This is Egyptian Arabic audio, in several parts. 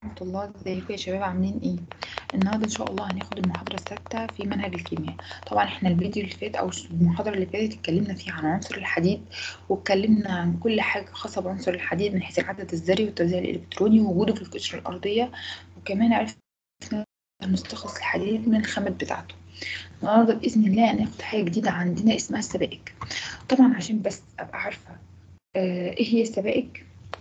الله ازيكم يا شباب عاملين ايه النهارده ان شاء الله هناخد المحاضره السادسه في منهج الكيمياء طبعا احنا الفيديو اللي فات او المحاضره اللي فاتت اتكلمنا فيها عن عنصر الحديد واتكلمنا عن كل حاجه خاصه بعنصر الحديد من حيث العدد الذري والتوزيع الالكتروني ووجوده في القشره الارضيه وكمان عرفنا نستخلص الحديد من الخامات بتاعته النهارده باذن الله هناخد حاجه جديده عندنا اسمها السبائك طبعا عشان بس ابقى عارفه آه ايه هي السبائك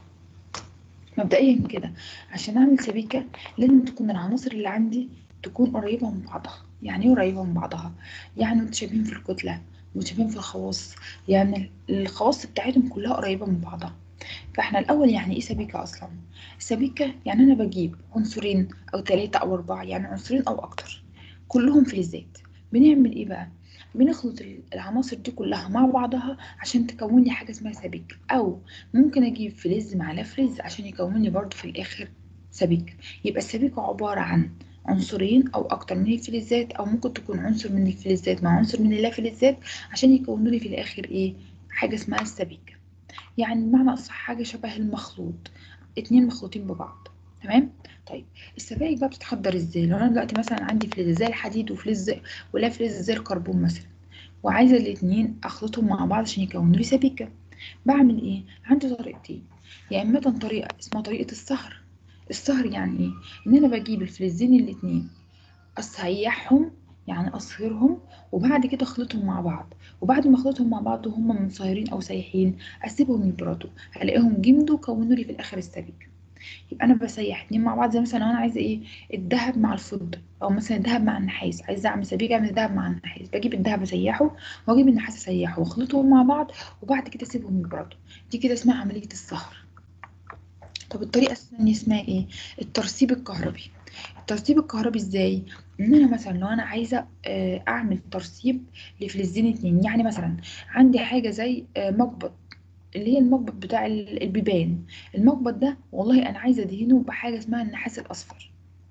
مبدئيا كده عشان اعمل سبيكه لازم تكون العناصر اللي عندي تكون قريبه من بعضها يعني ايه قريبه من بعضها يعني متشابهين في الكتله متشابهين في الخواص يعني الخواص بتاعتهم كلها قريبه من بعضها فاحنا الاول يعني ايه سبيكه اصلا السبيكه يعني انا بجيب عنصرين او ثلاثه او اربعه يعني عنصرين او اكتر كلهم فلزات بنعمل ايه بقى بنخلط العناصر دي كلها مع بعضها عشان تكون لي حاجه اسمها سبيك او ممكن اجيب فلز مع لا فلز عشان يكون لي برضو في الاخر سبيك يبقى السبيكه عباره عن عنصرين او اكتر من الفلزات او ممكن تكون عنصر من الفلزات مع عنصر من اللا فلزات عشان يكونوا لي في الاخر ايه حاجه اسمها السبيكه يعني بمعنى اصح حاجه شبه المخلوط اتنين مخلوطين ببعض تمام طيب السبائك بقى بتتحضر ازاي لو انا دلوقتي مثلا عندي فلز زي الحديد وفلز ولا فلز زي الكربون مثلا وعايزه الاتنين اخلطهم مع بعض عشان يكونوا لي سبيكه بعمل ايه عندي طريقتين يا اما طريقه اسمها طريقه الصهر الصهر يعني ايه ان انا بجيب الفلزين الاتنين اسيحهم يعني اصهرهم وبعد كده اخلطهم مع بعض وبعد ما اخلطهم مع بعض وهم منصهرين او سايحين اسيبهم يبردوا هلاقيهم جمدوا وكونوا لي في الاخر السبيكه يبقى انا بسيح اتنين مع بعض زي مثلا لو انا عايزه ايه الذهب مع الفضه او مثلا الذهب مع النحاس عايزه اعمل سبيكه اعمل الذهب مع النحاس بجيب الذهب اسيحه واجيب النحاس اسيحه واخلطهم مع بعض وبعد كده اسيبهم يبردوا دي كده اسمها عمليه الصهر طب الطريقه الثانيه اسمها ايه الترسيب الكهربي الترسيب الكهربي ازاي ان انا مثلا لو انا عايزه اعمل ترسيب لفلزين اتنين يعني مثلا عندي حاجه زي مقبض اللي هي المقبض بتاع البيبان المقبض ده والله انا عايزه ادهنه بحاجه اسمها النحاس الاصفر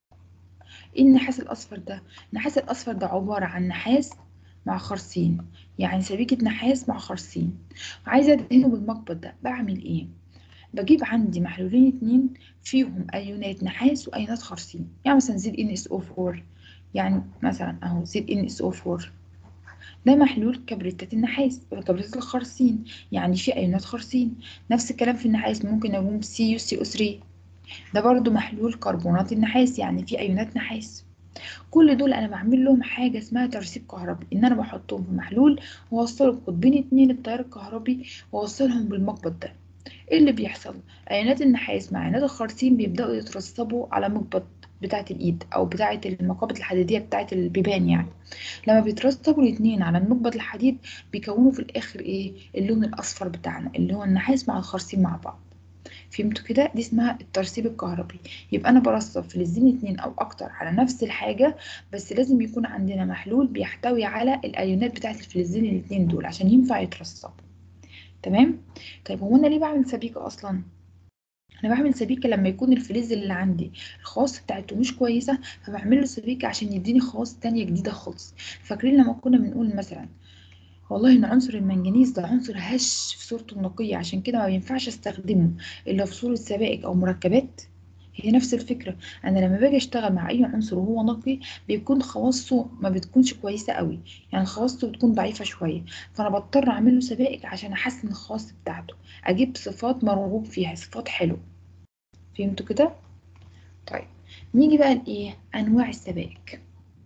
ايه النحاس الاصفر ده النحاس الاصفر ده عباره عن نحاس مع خرسين يعني سبيكه نحاس مع خرسين عايزه ادهنه بالمقبض ده بعمل ايه بجيب عندي محلولين اتنين فيهم ايونات نحاس وايونات خرسين يعني مثلا زد ان اس او 4 يعني مثلا اهو زد ان اس او 4 ده محلول كبريتات النحاس كبريتات الخرسين يعني في ايونات خرسين نفس الكلام في النحاس ممكن اقوم سي يو سي او 3 ده برضو محلول كربونات النحاس يعني في ايونات نحاس كل دول انا بعمل لهم حاجه اسمها ترسيب كهربي ان انا بحطهم في محلول واوصلهم قطبين اتنين التيار الكهربي واوصلهم بالمقبض ده ايه اللي بيحصل ايونات النحاس مع ايونات الخرسين بيبداوا يترسبوا على مقبض بتاعة الإيد أو بتاعة المقابض الحديدية بتاعة البيبان يعني لما بيترسبوا الاتنين على المقبض الحديد بيكونوا في الآخر إيه اللون الأصفر بتاعنا اللي هو النحاس مع الخرسين مع بعض فهمتوا كده دي اسمها الترسيب الكهربي يبقى أنا برسب فلزين اتنين أو أكتر على نفس الحاجة بس لازم يكون عندنا محلول بيحتوي على الأيونات بتاعة الفلزين الاتنين دول عشان ينفع يترسبوا تمام طيب هو أنا ليه بعمل سبيكة أصلا انا بعمل سبيكه لما يكون الفلز اللي عندي الخواص بتاعته مش كويسه فبعمل له سبيكه عشان يديني خواص تانية جديده خالص فاكرين لما كنا بنقول مثلا والله ان عنصر المنجنيز ده عنصر هش في صورته النقيه عشان كده ما بينفعش استخدمه الا في صوره سبائك او مركبات هي نفس الفكره انا لما باجي اشتغل مع اي عنصر وهو نقي بيكون خواصه ما بتكونش كويسه قوي يعني خواصته بتكون ضعيفه شويه فانا بضطر اعمل له سبائك عشان احسن الخواص بتاعته اجيب صفات مرغوب فيها صفات حلوه فهمتوا كده طيب نيجي بقى لايه انواع السبائك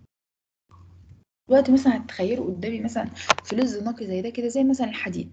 دلوقتي مثلا هتخيلوا قدامي مثلا فلز نقي زي ده كده زي مثلا الحديد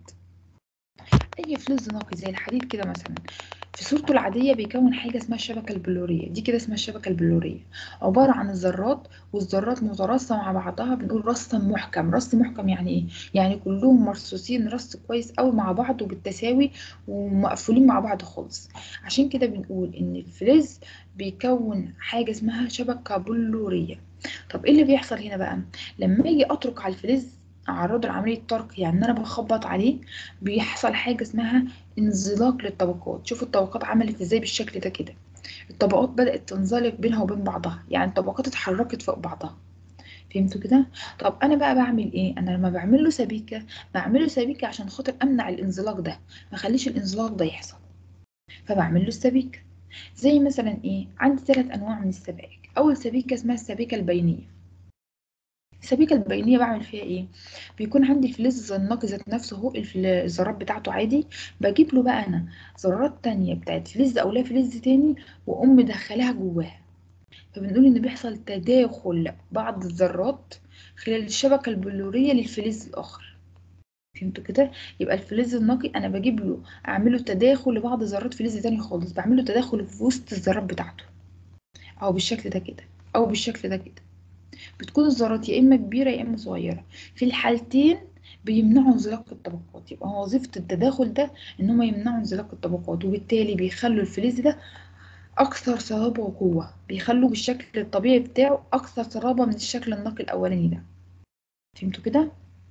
اي فلز نقي زي الحديد كده مثلا في صورته العاديه بيكون حاجه اسمها الشبكه البلوريه دي كده اسمها الشبكه البلوريه عباره عن الذرات والذرات متراصه مع بعضها بنقول رصا محكم رص محكم يعني ايه يعني كلهم مرصوصين رص كويس قوي مع بعض وبالتساوي ومقفولين مع بعض خالص عشان كده بنقول ان الفلز بيكون حاجه اسمها شبكه بلوريه طب ايه اللي بيحصل هنا بقى لما اجي اترك على الفلز اعرضه لعمليه طرق يعني انا بخبط عليه بيحصل حاجه اسمها انزلاق للطبقات شوفوا الطبقات عملت ازاي بالشكل ده كده الطبقات بدات تنزلق بينها وبين بعضها يعني الطبقات اتحركت فوق بعضها فهمتوا كده طب انا بقى بعمل ايه انا لما بعمل له سبيكه بعمل له سبيكه عشان خاطر امنع الانزلاق ده ما اخليش الانزلاق ده يحصل فبعمل له السبيكه زي مثلا ايه عندي ثلاث انواع من السبائك اول سبيكه اسمها السبيكه البينيه السبيكه البينيه بعمل فيها ايه بيكون عندي الفلز النقي ذات نفسه هو الفل- الذرات بتاعته عادي بجيب له بقى انا ذرات تانية بتاعت فلز او لا فلز تاني واقوم مدخلاها جواها فبنقول ان بيحصل تداخل بعض الذرات خلال الشبكه البلوريه للفلز الاخر فهمتوا كده يبقى الفلز النقي انا بجيب له اعمله تداخل لبعض ذرات فلز تاني خالص بعمله تداخل في وسط الذرات بتاعته او بالشكل ده كده او بالشكل ده كده بتكون الذرات يا اما كبيره يا اما صغيره في الحالتين بيمنعوا انزلاق الطبقات يبقى هو وظيفه التداخل ده ان هم يمنعوا انزلاق الطبقات وبالتالي بيخلوا الفلز ده اكثر صلابه وقوه بيخلوا بالشكل الطبيعي بتاعه اكثر صلابه من الشكل النقي الاولاني ده فهمتوا كده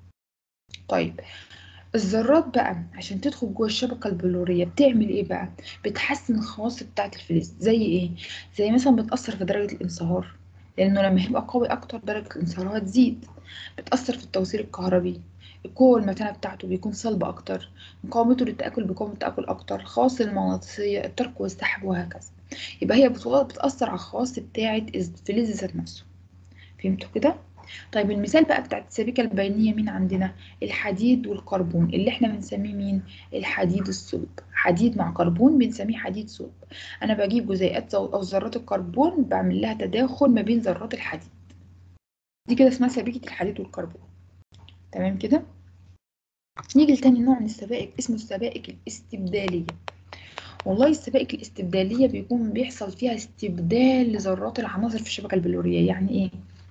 طيب الذرات بقى عشان تدخل جوه الشبكة البلورية بتعمل ايه بقى؟ بتحسن الخواص بتاعة الفلز زي ايه؟ زي مثلا بتأثر في درجة الانصهار لأنه لما يبقى قوي أكتر درجة الانصهار هتزيد بتأثر في التوصيل الكهربي القوة والمتانة بتاعته بيكون صلب أكتر مقاومته للتآكل بيكون التآكل أكتر خواص المغناطيسية الترك والسحب وهكذا يبقى هي بتو- بتأثر على الخواص بتاعة الفلز ذات نفسه فهمتوا كده؟ طيب المثال بقى بتاعت السبيكة البينية مين عندنا؟ الحديد والكربون اللي احنا بنسميه مين؟ الحديد الصلب حديد مع كربون بنسميه حديد صلب انا بجيب جزيئات أو أو ذرات الكربون بعمل لها تداخل ما بين ذرات الحديد دي كده اسمها سبيكة الحديد والكربون تمام كده؟ نيجي لتاني نوع من السبائك اسمه السبائك الاستبدالية والله السبائك الاستبدالية بيكون بيحصل فيها استبدال لذرات العناصر في الشبكة البلورية يعني ايه؟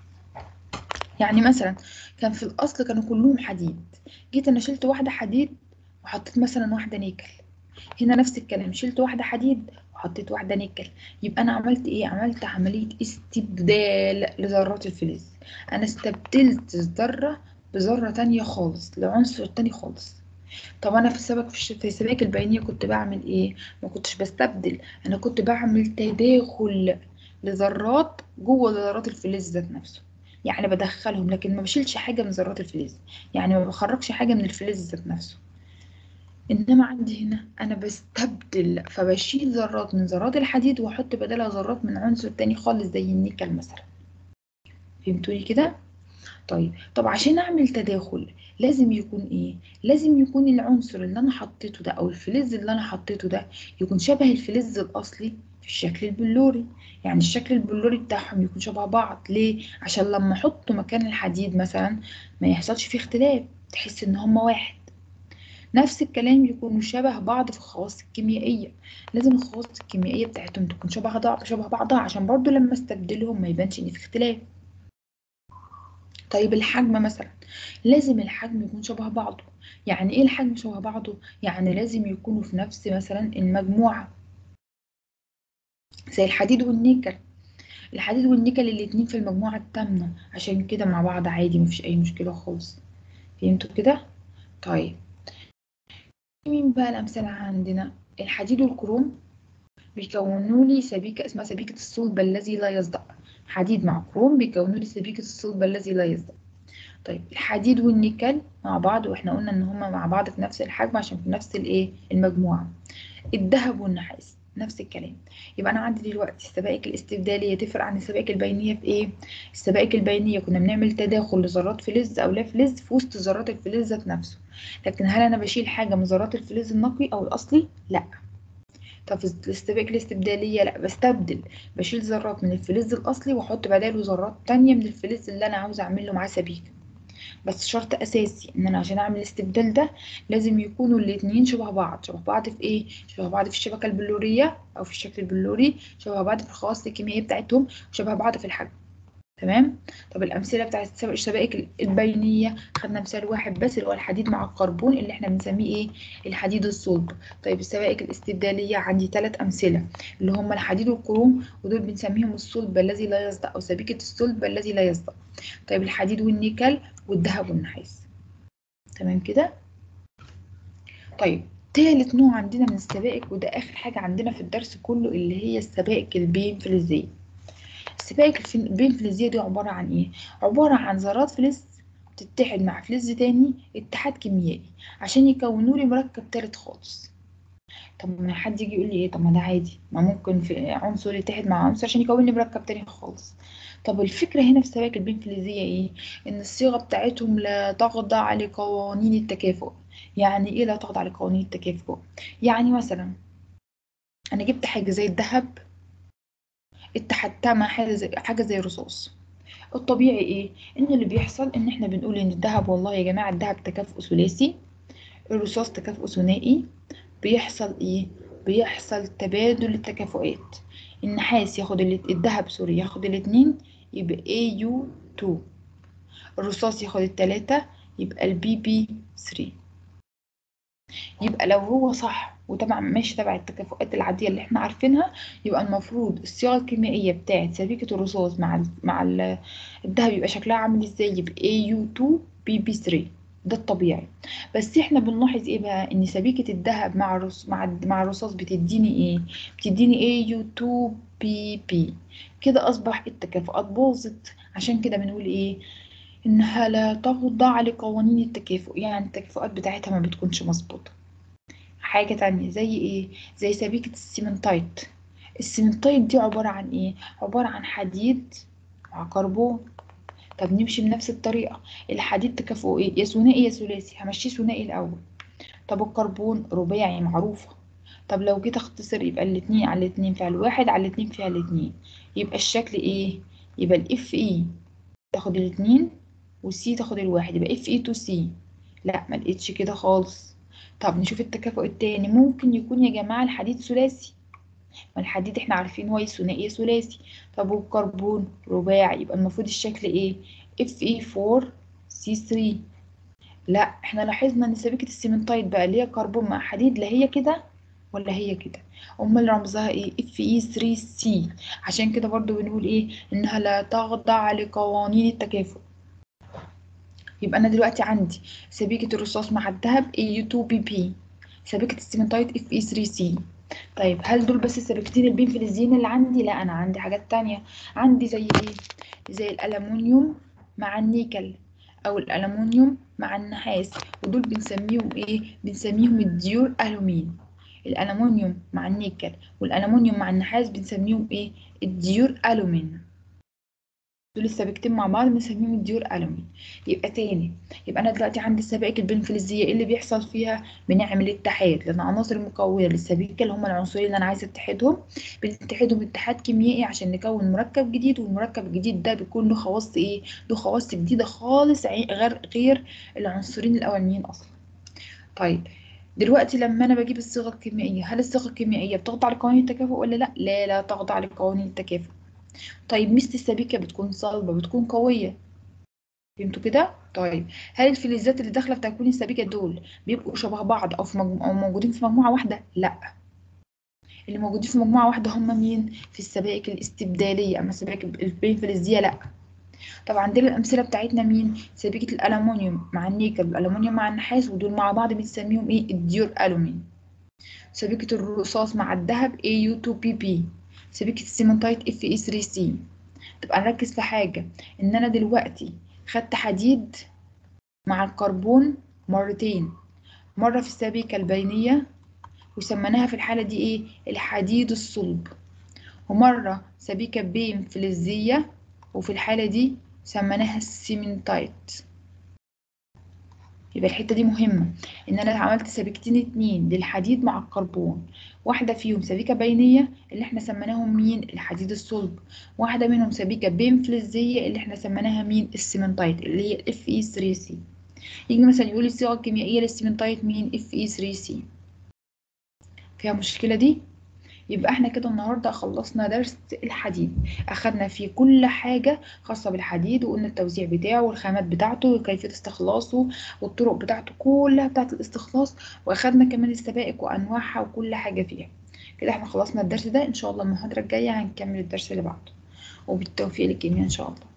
يعني مثلا كان في الأصل كانوا كلهم حديد جيت أنا شلت واحدة حديد وحطيت مثلا واحدة نيكل هنا نفس الكلام شلت واحدة حديد وحطيت واحدة نيكل يبقى أنا عملت إيه؟ عملت عملية استبدال لذرات الفلز أنا استبدلت الذرة بذرة تانية خالص لعنصر تاني خالص طب أنا في السبك في الش- في السبائك البينية كنت بعمل إيه؟ ما كنتش بستبدل أنا كنت بعمل تداخل لذرات جوه ذرات الفلز ذات نفسه يعني بدخلهم لكن ما بشيلش حاجة من ذرات الفلز يعني ما بخرجش حاجة من الفلز ذات نفسه انما عندي هنا انا بستبدل فبشيل ذرات من ذرات الحديد واحط بدلها ذرات من عنصر تاني خالص زي النيكل مثلا فهمتوني كده طيب طب عشان اعمل تداخل لازم يكون ايه لازم يكون العنصر اللي انا حطيته ده او الفلز اللي انا حطيته ده يكون شبه الفلز الاصلي في الشكل البلوري يعني الشكل البلوري بتاعهم يكون شبه بعض ليه عشان لما احطه مكان الحديد مثلا ما يحصلش فيه اختلاف تحس ان هما واحد نفس الكلام يكونوا شبه بعض في الخواص الكيميائية لازم الخواص الكيميائية بتاعتهم تكون شبه بعض شبه بعضها عشان برضو لما استبدلهم ما يبانش ان في اختلاف طيب الحجم مثلا لازم الحجم يكون شبه بعضه يعني ايه الحجم شبه بعضه يعني لازم يكونوا في نفس مثلا المجموعة زي الحديد والنيكل الحديد والنيكل الاتنين في المجموعة التامنة عشان كده مع بعض عادي مفيش اي مشكلة خالص فهمتوا كده طيب مين بقى الأمثلة عندنا الحديد والكروم بيكونوا لي سبيكة اسمها سبيكة الصلب الذي لا يصدأ حديد مع كروم بيكونوا لي سبيكة الصلب الذي لا يصدأ طيب الحديد والنيكل مع بعض واحنا قلنا ان هما مع بعض في نفس الحجم عشان في نفس الايه المجموعة الذهب والنحاس نفس الكلام يبقى انا عندي دلوقتي السبائك الاستبداليه تفرق عن السبائك البينيه في ايه السبائك البينيه كنا بنعمل تداخل لذرات فلز او لا فلز في وسط ذرات الفلز ذات نفسه لكن هل انا بشيل حاجه من ذرات الفلز النقي او الاصلي لا طب في السبائك الاستبداليه لا بستبدل بشيل ذرات من الفلز الاصلي واحط بداله ذرات تانية من الفلز اللي انا عاوزه اعمل له معاه سبيكه بس شرط اساسي ان انا عشان اعمل الاستبدال ده لازم يكونوا الاتنين شبه بعض شبه بعض في ايه شبه بعض في الشبكه البلوريه او في الشكل البلوري شبه بعض في الخواص الكيميائيه بتاعتهم وشبه بعض في الحجم تمام طب الامثله بتاعت السبائك البينيه خدنا مثال واحد بس اللي هو الحديد مع الكربون اللي احنا بنسميه ايه الحديد الصلب طيب السبائك الاستبداليه عندي ثلاث امثله اللي هم الحديد والكروم ودول بنسميهم الصلب الذي لا يصدأ او سبيكه الصلب الذي لا يصدأ طيب الحديد والنيكل والذهب والنحاس تمام كده طيب تالت نوع عندنا من السبائك وده اخر حاجه عندنا في الدرس كله اللي هي السبائك البين فلزيه السبائك البين فلزيه دي عباره عن ايه عباره عن ذرات فلز تتحد مع فلز تاني اتحاد كيميائي عشان يكونوا لي مركب تالت خالص طب ما حد يجي يقول لي ايه طب ما ده عادي ما ممكن في عنصر يتحد مع عنصر عشان يكون لي مركب تاني خالص طب الفكرة هنا في السبائك البنفلزية ايه ان الصيغة بتاعتهم لا تخضع لقوانين التكافؤ يعني ايه لا تخضع لقوانين التكافؤ يعني مثلا انا جبت حاجة زي الذهب اتحدتها مع حاجة زي حاجة زي الرصاص الطبيعي ايه ان اللي بيحصل ان احنا بنقول ان الذهب والله يا جماعة الذهب تكافؤ ثلاثي الرصاص تكافؤ ثنائي بيحصل ايه بيحصل تبادل التكافؤات النحاس ياخد ال- الذهب سوري ياخد الاتنين يبقى AU2 الرصاص ياخد التلاتة يبقى البي بي 3 يبقى لو هو صح وطبعا ماشي تبع التكافؤات العادية اللي احنا عارفينها يبقى المفروض الصيغة الكيميائية بتاعت سبيكة الرصاص مع ال مع ال الدهب يبقى شكلها عامل ازاي يبقى AU2 BB3 ده الطبيعي بس احنا بنلاحظ ايه بقى ان سبيكة الذهب مع الرص مع الد- مع الرصاص بتديني ايه بتديني AU2BP كده اصبح التكافؤات باظت عشان كده بنقول ايه انها لا تخضع لقوانين التكافؤ يعني التكافؤات بتاعتها ما بتكونش مظبوطة حاجة تانية زي ايه زي سبيكة السيمنتايت السيمنتايت دي عبارة عن ايه عبارة عن حديد مع كربون طب نمشي بنفس الطريقة الحديد تكافؤه ايه يا ثنائي يا ثلاثي همشيه ثنائي الاول طب الكربون رباعي معروفة طب لو جيت اختصر يبقى الاتنين على الاتنين فيها الواحد على الاتنين فيها الاتنين يبقى الشكل ايه يبقى الاف اي تاخد الاتنين والسي تاخد الواحد يبقى اف اي تو سي لا ما لقيتش كده خالص طب نشوف التكافؤ التاني ممكن يكون يا جماعة الحديد ثلاثي ما الحديد احنا عارفين هو يا ثنائي يا ثلاثي طب والكربون رباعي يبقى المفروض الشكل ايه اف اي 4 سي 3 لا احنا لاحظنا ان سبيكة السيمنتايت بقى اللي هي كربون مع حديد لا هي كده ولا هي كده امال رمزها ايه اف اي 3 سي عشان كده برضو بنقول ايه انها لا تخضع لقوانين التكافؤ يبقى انا دلوقتي عندي سبيكة الرصاص مع الذهب AU2BP سبيكة السيمنتايت FE3C طيب هل دول بس السبيكتين البنفلزيين اللي عندي لا انا عندي حاجات تانية عندي زي ايه زي الالومنيوم مع النيكل او الالومنيوم مع النحاس ودول بنسميهم ايه بنسميهم الديور الومين الالومنيوم مع النيكل والالومنيوم مع النحاس بنسميهم ايه الديور الومين دول السبيكتين مع بعض بنسميهم الديور الومين يبقى تاني يبقى انا دلوقتي عندي السبائك البنفلزيه ايه اللي بيحصل فيها بنعمل اتحاد لان العناصر المكونه للسبيكه اللي هم العنصرين اللي انا عايزه اتحدهم بنتحدهم اتحاد كيميائي عشان نكون مركب جديد والمركب الجديد ده بيكون له خواص ايه له خواص جديده خالص عي- غير غير العنصرين الاولانيين اصلا طيب دلوقتي لما انا بجيب الصيغه الكيميائيه هل الصيغه الكيميائيه بتخضع لقوانين التكافؤ ولا لا لا لا تخضع لقوانين التكافؤ طيب ميزه السبيكه بتكون صلبه بتكون قويه فهمتوا كده طيب هل الفلزات اللي داخله في تكوين السبيكه دول بيبقوا شبه بعض او في مجمو... او موجودين في مجموعه واحده لا اللي موجودين في مجموعه واحده هم مين في السبائك الاستبداليه اما السبائك البنفلزيه لا طب عندنا الامثله بتاعتنا مين سبيكه الالومنيوم مع النيكل والالومنيوم مع النحاس ودول مع بعض بنسميهم ايه الديور الومين سبيكه الرصاص مع الذهب AU2PP سبيكه السيمنتايت FE3C تبقى نركز في حاجه ان انا دلوقتي خدت حديد مع الكربون مرتين مرة في السبيكة البينية وسميناها في الحالة دي ايه الحديد الصلب ومرة سبيكة بين فلزية وفي الحالة دي سميناها السيمنتايت يبقى الحتة دي مهمة ان انا عملت سبيكتين اتنين للحديد مع الكربون واحدة فيهم سبيكة بينية اللي احنا سميناهم مين الحديد الصلب واحدة منهم سبيكة بين فلزية اللي احنا سميناها مين السيمنتايت اللي هي الاف اي 3 سي يجي مثلا يقول لي الصيغة الكيميائية للسيمنتايت مين اف اي 3 سي فيها مشكلة دي يبقى احنا كده النهارده خلصنا درس الحديد اخدنا فيه كل حاجة خاصة بالحديد وقلنا التوزيع بتاعه والخامات بتاعته وكيفية استخلاصه والطرق بتاعته كلها بتاعة الاستخلاص واخدنا كمان السبائك وانواعها وكل حاجة فيها كده احنا خلصنا الدرس ده ان شاء الله المحاضرة الجاية هنكمل الدرس اللي بعده وبالتوفيق للجميع ان شاء الله